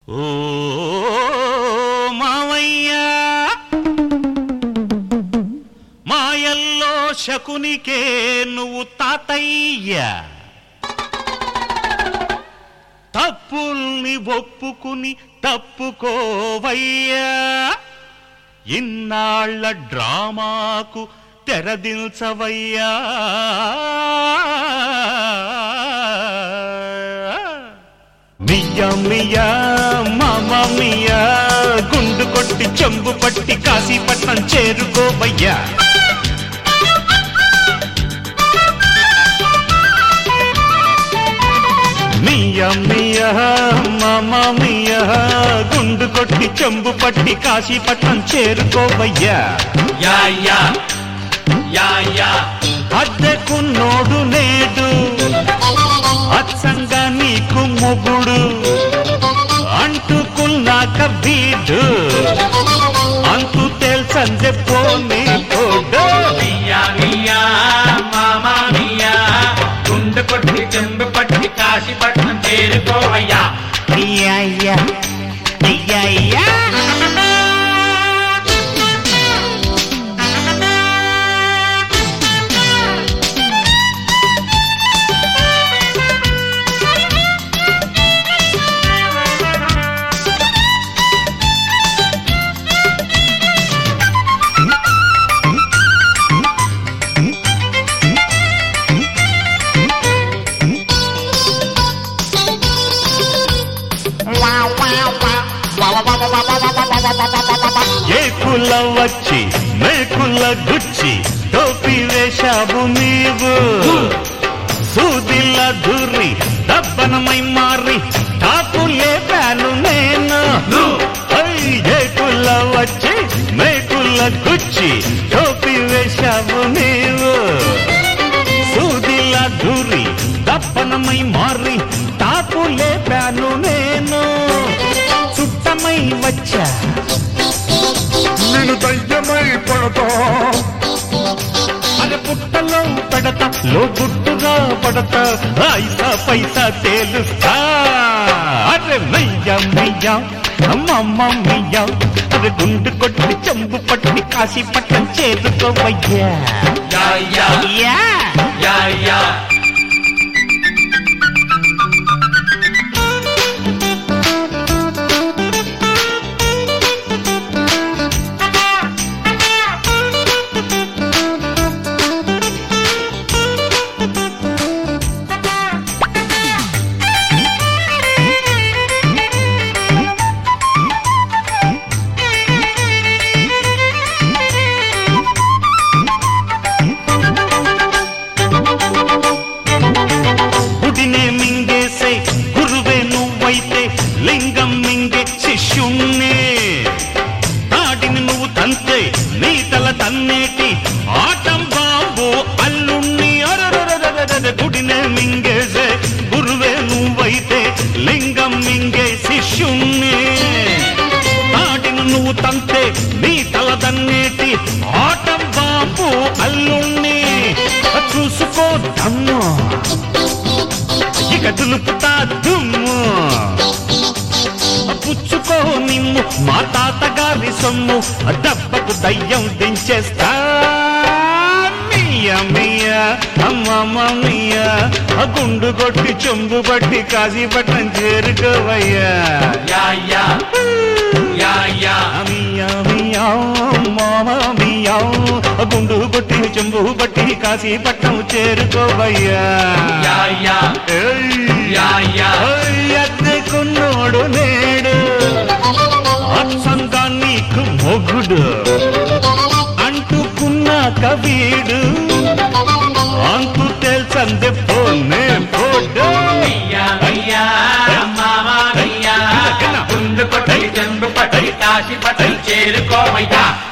ఓ మావయ్య మాయల్లో శకునికే నువ్వు తాతయ్య తప్పుల్ని ఒప్పుకుని తప్పుకోవయ్యా ఇన్నాళ్ళ డ్రామాకు తెరదిల్చవయ్యా మియా మియా మామ మియా గుండు కొట్టి చెంబు పట్టి కాశీపట్నం చేరుకోవయ్యా మియా మియా మామ మియా గుండు కొట్టి చెంబు పట్టి కాశీపట్నం చేరుకోవయ్యా యా యా యా యా అద్దెకున్నోడు నేడు అచ్చంగా నీకు మొగుడు అంటుకున్నాక వీడు అంతు తెలుసందే పోనీ పోడు మియా మియా మామా మియా గుండె కొట్టి చెంబు పట్టి కాశీపట్నం చేరుకోవయ్యా అయ్యయ్యా, అయ్యయ్యా. ఏకుల వచ్చి మేకుల గుచ్చి టోపీ వేశావు నీవు సూదిల దూరి దబ్బనమై మారి టాపు లేపాను నేను ఐ, ఏకుల వచ్చి మేకుల గుచ్చి టోపీ వేశావు నీవు సూదిల దూరి దప్పనమై మారి తాపు లేపాను నేను చుట్టమై వచ్చా నేను దయ్యమై పడతా అరే పుట్టలో పెడతా లో గుట్టుగా పడతా ఐసా పైసా తేలుస్తా అరే మయ్యా మయ్యా అమ్మమ్మ మయ్యా అరే గుండు కొట్టి చెంబు పట్టి కాశీపట్నం చేరుకోవయ్యా యా యా యా యా యా గుడినే మింగేసే గురువే నువ్వైతే లింగం మింగే శిష్యుణ్ణి తాడిని నువ్వు తంతే నీ తల తన్నేటి ఆటం బాబు అల్లుణ్ణి అరరరరరరర గుడినే మింగేసే గురువే నువ్వైతే లింగం మింగే శిష్యుణ్ణి తాడిని నువ్వు తంతే నీ తల తన్నేటి ఆటం బాబు అల్లుణ్ణి చూసుకో దమ్ము ఇక దులుపుతా దుమ్ము పుచ్చుకో నిమ్ము మా తాతగారి సొమ్ము దెబ్బకు దయ్యం దించేస్తా మియా మియా అమ్మమ్మ మియా ఆ గుండు కొట్టి చెంబు పట్టి కాశీపట్నం చేరుకోవయ్యా యా యా యా యా మియా మియా మామ మియా ఆ గుండు కొట్టి చెంబు పట్టి కాశీపట్నం చేరుకోవయ్యా యా యా ఏయ్. యా యా ఎత్తుకున్నోడు నేడు అచ్చంగా నీకు మొగుడు అంటుకున్నాక వీడు అంతు తెలుసందే పోనే పోడు మియా మియా మామా మియా గుండె కొట్టి చెంబు పట్టి కాశీపట్నం చేరుకోవయ్యా